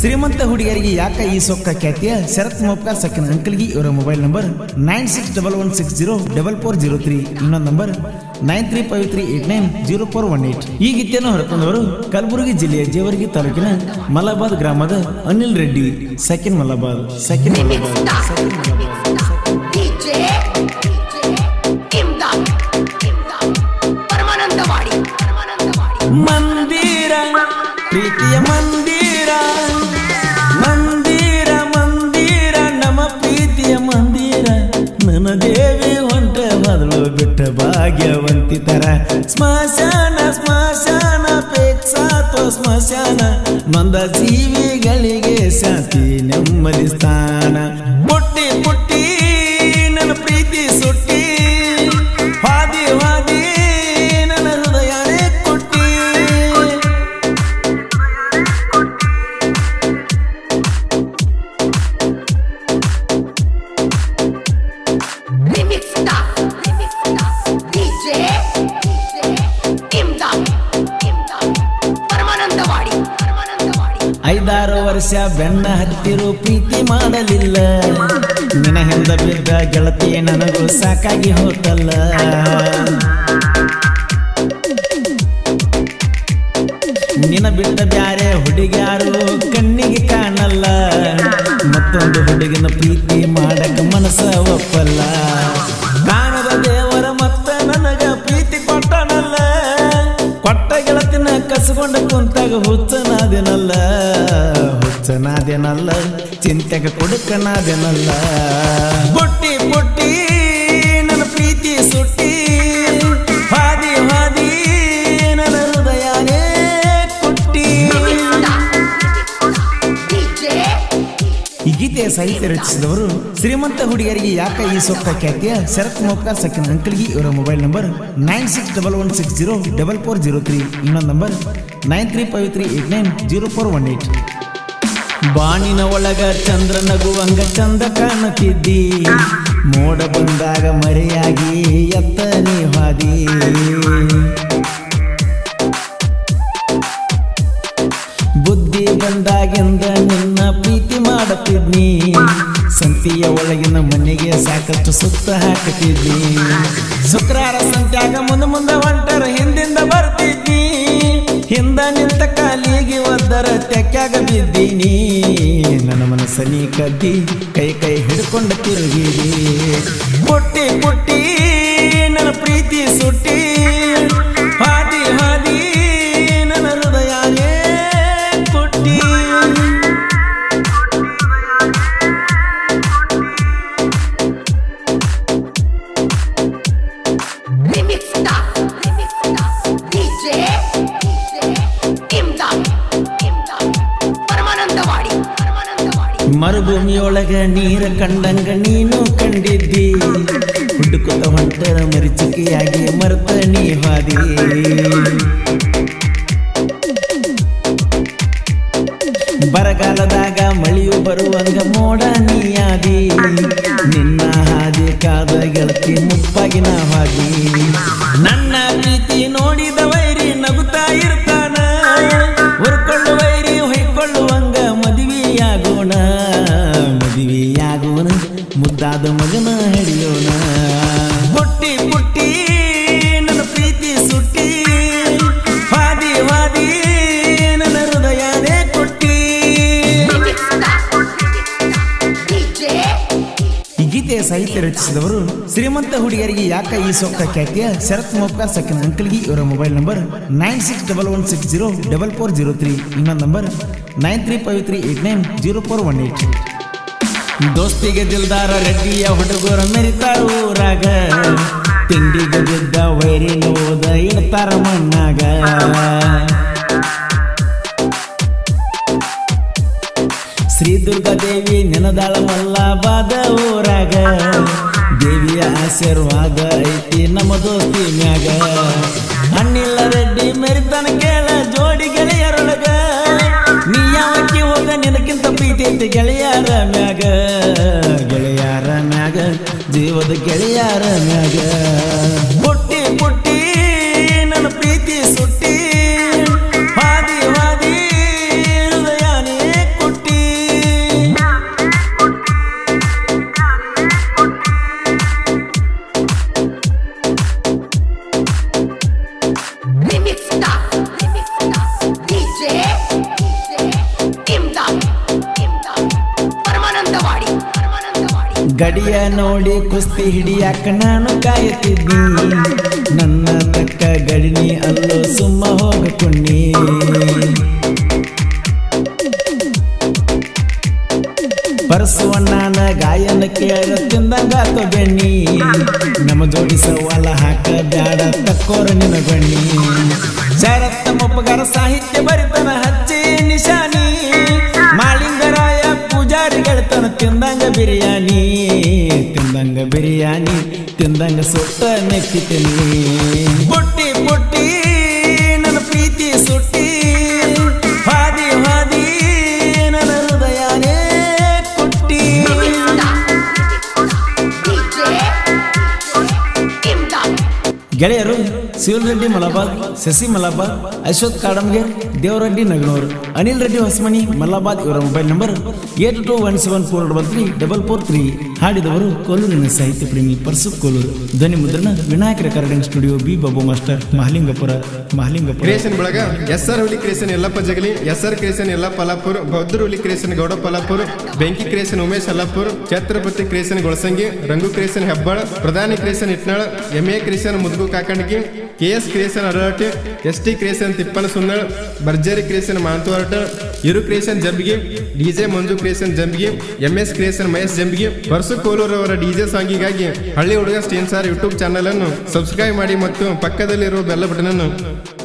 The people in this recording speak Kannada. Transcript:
ಶ್ರೀಮಂತ ಹುಡುಗಿಯರಿಗೆ ಯಾಕ ಈ ಸೊಕ್ಕ ಖ್ಯಾತಿಯ ಶರತ್ ಮೊಪ್ಕ ಸಕ್ಕಿನ ಅಂಕಲ್ಗಿ ಇವರ mobile number nine six double one six zero double four zero three ಇನ್ನೊಂದು number nine three five three eight nine zero four one eight ಈ ಗೀತೆಯನ್ನು ಹೊರತಂದವರು ಕಲಬುರಗಿ ಜಿಲ್ಲೆಯ ಜೇವರ್ಗಿ ತಾಲೂಕಿನ ಮಲಾಬಾದ್ ಗ್ರಾಮದ Anil Reddy second Malabad second Malabad second Malabad DJ Imdad Imdad Paramanandawadi Paramanandawadi ಮಂದಿರ ಪ್ರೀತಿಯ ಮಂದಿರ ಮಂದಿರ ಮಂದಿರ ನಮ್ಮ ಪ್ರೀತಿಯ ಮಂದಿರ ನನ್ನ ದೇವಿ ಹೊಂಟ ಬದಲು ಬಿಟ್ಟ ಭಾಗ್ಯವಂತಿ ತರ ಸ್ಮಶಾನ ಸ್ಮಶಾನ ಪೇಕ್ಷಾತೋ ಸ್ಮಶಾನ ಮಂದ ಜೀವಿಗಳಿಗೆ ಶಾಂತಿ ನೆಮ್ಮದಿ ಸ್ಥಾನ ಪುಟ್ಟಿ ಪುಟ್ಟಿ ನನ್ನ ಪ್ರೀತಿ ಸುಟ್ಟಿ ಹಾದಿ ಹಾದಿ ನನ್ನ ಹೃದಯನೇ ಕೊಟ್ಟಿ remix star remix star DJ Imdad Imdad Paramanandawadi Paramanandawadi ಐದಾರು ವರ್ಷ ಬೆನ್ನ ಹತ್ತಿರು ಪ್ರೀತಿ ಮಾಡಲಿಲ್ಲ ನಿನ ಹಿಂದ ಬಿದ್ದ ಗೆಳತಿ ನನಗೂ ಸಾಕಾಗಿ ಹೋತಲ್ಲ ನಿನ ಬಿಟ್ಟ ಬ್ಯಾರೆ ಹುಡುಗ್ಯಾರು ಕಣ್ಣಿಗೆ ಕಾಣಲ್ಲ ಮತ್ತೊಂದು ಹುಡುಗಿನ ಪ್ರೀತಿ ಮಾಡಕ ಮನಸ್ಸ ಒಪ್ಪಲ್ಲ ಕಾಣದ ದೇವರ ಮತ್ತ ನನಗ ಪ್ರೀತಿ ಕೊಟ್ಟನಲ್ಲ ಕೊಟ್ಟ ಗೆಳತಿನ ಕಸಗೊಂಡ ಕುಂತಾಗ ಹುಚ್ಚನಾದೆನಲ್ಲ ಹುಚ್ಚನಾದೆನಲ್ಲ ಚಿಂತೆಗೆ ಕೊಡುಕನಾದೆನಲ್ಲ ಬುಟ್ಟಿ ಬುಟ್ಟಿ ನನ್ನ ಪ್ರೀತಿ ಸುಟ್ಟಿ ಹಾದಿ ಹಾದಿ ನನ್ನ ಹೃದಯನೇ ಕೊಟ್ಟಿ DJ ಈ ಗೀತೆಯ ಸಾಹಿತ್ಯ ರಚಿಸಿದವರು ಶ್ರೀಮಂತ ಹುಡುಗಿಯರಿಗೆ ಯಾಕ ಈ ಸೊಕ್ಕ ಖ್ಯಾತಿಯ ಶರತ್ ಮೊಕ್ಕ ಸಕ್ಕಿನ ಅಂಕಲ್ಗಿ ಇವರ mobile number nine six double one six zero double four zero three ಇನ್ನೊಂದು number nine three five three eight nine zero four one eight ಬಾಣಿನ ಒಳಗ ಚಂದ್ರ ನಗುವಂಗ ಚಂದ ಕಾಣುತ್ತಿದ್ದಿ ಮೋಡ ಬಂದಾಗ ಮರೆಯಾಗಿ ಎತ್ತ ನೀ ಹಾದಿ ಬುದ್ಧಿ ಬಂದಾಗಿಂದ ನಿನ್ನ ಪ್ರೀತಿ ಮಾಡುತ್ತಿದ್ನಿ ಸಂತಿಯ ಒಳಗಿನ ಮನೆಗೆ ಸಾಕಷ್ಟು ಸುತ್ತ ಹಾಕುತ್ತಿದ್ನಿ ಶುಕ್ರವಾರ ಸಂತ್ಯಾಗ ಮುಂದೆ ಮುಂದೆ ಹೊಂಟರ ಹಿಂದಿಂದ ಬರ್ತಿದ್ನಿ ಹಿಂದ ನಿಂತ ಕಾಲಿಗೆ ಒದ್ದರ ತೆಕ್ಕಾಗ ಬಿದ್ದೀನಿ ನನ್ನ ಮನಸ್ಸನಿ ಕದ್ದಿ ಕೈ ಕೈ ಹಿಡ್ಕೊಂಡು ತಿರುಗಿದಿ ಪುಟ್ಟಿ ಪುಟ್ಟಿ ನನ್ನ ಪ್ರೀತಿ ಸುಟ್ಟಿ ಹಾದಿ ಹಾದಿ ನನ್ನ ಹೃದಯನೇ ಕೊಟ್ಟಿ remix star remix star DJ Imdad Imdad Paramanandawadi Paramanandawadi ಮರುಭೂಮಿಯೊಳಗ ನೀರ ಕಂಡಂಗ ನೀನು ಕಂಡಿದ್ದಿ ಹುಡುಕುತ್ತ ಹೊಂಟರ ಮರಿಚಿಕೆಯಾಗಿ ಮರ್ತ ನೀ ಹಾದಿ ಬರಗಾಲದಾಗ ಮಳೆಯು ಬರುವಂಗ ಮೋಡ ನೀಯಾದಿ ನಿನ್ನ ಹಾದಿ ಕಾದ ಗೆಳತಿ ಮುಪ್ಪಾಗಿ ನಾ ಹಾದಿ ನನ್ನ ಪ್ರೀತಿ ನೋಡಿದ ವೈರಿ ನಗುತ್ತಾ ಇರ್ತಾನ ಹುರ್ಕೊಳ್ಳು ವೈರಿ ಹೊಯ್ಕೊಳ್ಳುವಂಗ ಮದುವೆಯಾಗೋಣ ಮದುವೆಯಾಗೋಣ ಮುದ್ದಾದ ಮಗನ ಹಿಡಿಯೋಣ ಪುಟ್ಟಿ ಪುಟ್ಟಿ ನನ್ನ ಪ್ರೀತಿ ಸುಟ್ಟಿ ಹಾದಿ ಹಾದಿ ನನ್ನ ಹೃದಯನೇ ಕೊಟ್ಟಿ ರಿಮಿಕ್ಸ್ ಸ್ಟಾರ್ DJ ಈ ಗೀತೆಯ ಸಾಹಿತ್ಯ ರಚಿಸಿದವರು ಶ್ರೀಮಂತ ಹುಡುಗಿಯರಿಗೆ ಯಾಕ ಈ ಸೊಕ್ಕ ಖ್ಯಾತಿಯ ಶರತ್ ಮೊಕ್ಕ ಸಕ್ಕಿನ ಅಂಕಲ್ಗಿ ಇವರ mobile number nine six double one six zero double four zero three ಇನ್ನೊಂದು number nine three five three eight nine zero four one eight ದೋಸ್ತಿಗೆ ದಿಲ್ದಾರ ರೆಡ್ಡಿಯ ಹುಡುಗರ ಮೆರಿತಾರ ಊರಾಗ ತಿಂಡಿಗೆ ಬಿದ್ದ ವೈರಿ ನೋದ ಇಡ್ತಾರ ಮಣ್ಣಾಗ ಶ್ರೀ ದುರ್ಗಾ ದೇವಿ ನೆನದಾಳ ಮಲ್ಲಾಬಾದ ಊರಾಗ ದೇವಿಯ ಆಶೀರ್ವಾದ ಐತಿ ನಮ್ಮ ದೋಸ್ತಿ ಮ್ಯಾಗ ಹಣ್ಣಿಲ್ಲ ರೆಡ್ಡಿ ಮೆರಿತನ ಕೇಳ ಜೋಡಿ ಗೆಳೆಯರೊಳಗ ನೀ ಯಾವಕ್ಕಿ ಹೋಗ ನಿನಕ್ಕಿಂತ ಪ್ರೀತಿ ಐತಿ ಗೆಳೆಯರ ಮ್ಯಾಗ ಗೆಳೆಯರ ಮ್ಯಾಗ ಜೀವದ ಗೆಳೆಯರ ಮ್ಯಾಗ ಪುಟ್ಟಿ ಪುಟ್ಟಿ ನನ್ನ ಪ್ರೀತಿ ಸುಟ್ಟಿ ಹಾದಿ ಹಾದಿ ಹೃದಯನೇ ಕೊಟ್ಟಿ ಗಡಿಯ ನೋಡಿ ಕುಸ್ತಿ ಹಿಡಿಯಾಕ ನಾನು ಕಾಯುತ್ತಿದ್ದಿ ನನ್ನ ತಕ್ಕ ಗಡಿನಿ ಅಲ್ಲೋ ಸುಮ್ಮ ಹೋಗ ಕುಣ್ಣಿ ಪರಸುವಣ್ಣನ ಗಾಯನ ಕೇಳ ತಿಂದಂಗಾತ ಬೆಣ್ಣಿ ನಮ್ಮ ಜೋಡಿ ಸವಾಲ ಹಾಕ ಬ್ಯಾಡ ತಕ್ಕೋರ ನಿನ ಬಣ್ಣಿ ಶರತ್ತ ಮೊಪ್ಪಗಾರ ಸಾಹಿತ್ಯ ಬರಿತನ ಹಚ್ಚಿ ನಿಶಾನಿ ಮಾಳಿಂಗರಾಯ ಪೂಜಾರಿ ಗೆಳತನ ತಿಂದಂಗ ಬಿರಿಯಾನಿ ತಿಂದಂಗ ಬಿರಿಯಾನಿ ತಿಂದಂಗ ಸುಟ್ಟ ನೆಕ್ಕಿತೀನಿ ಪುಟ್ಟಿ ಪುಟ್ಟಿ ನನ್ನ ಪ್ರೀತಿ ಸುಟ್ಟಿ ಹಾದಿ ಹಾದಿ ನನ್ನ ಹೃದಯನೇ ಕುಟ್ಟಿ ಗೆಳೆಯರು ಶಿವರೆಡ್ಡಿ ಮಲಬಾದ್ ಶಶಿ ಮಲಬಾದ್ ಅಶೋಕ್ ಕಾಡಂಗೇರ್ ದೇವರೆಡ್ಡಿ ನಗನೂರ್ ಅನಿಲ್ ರೆಡ್ಡಿ ಹೊಸಮನಿ ಮಲಬಾದ್ ಇವರ mobile number eight two one seven four one three double four three ಹಾಡಿದವರು ಕೋಲೂರಿನ ಸಾಹಿತ್ಯ ಪ್ರೇಮಿ ಪರ್ಸು ಕೋಲೂರು ಧ್ವನಿ ಮುದ್ರಣ Vinayaka recording studio B Babu master Mahalingapura Mahalingapura creation ಬಳಗ S R Huli creation Yallappa Jagali S R creation Yalla Palapur Bauddha Huli creation Gowda Palapur Benki creation Umesh Allapur Chhatrapati creation Golasangi Rangu creation Hebbala Pradhani creation Itnal M A creation Mudugu Kakandagi K S creation Arahatti S T creation Tippana Sunnal Bharjari creation ಮಾಂತುವಾರಟ ಇರು creation Jambigi DJ Manju creation Jambigi M S creation Mahesh Jambigi Parsu Koluru ಅವರ ಡಿಜೆ ಸಾಂಗಿಗಾಗಿ ಹಳ್ಳಿ ಹುಡುಗ ಸ್ಟೇನ್ ಸಾರ್ ಯೂಟ್ಯೂಬ್ ಚಾನಲ್ ಅನ್ನು ಸಬ್ಸ್ಕ್ರೈಬ್ ಮಾಡಿ ಮತ್ತು ಪಕ್ಕದಲ್ಲಿರುವ ಬೆಲ್ಲ ಬಟನ್ ಅನ್ನು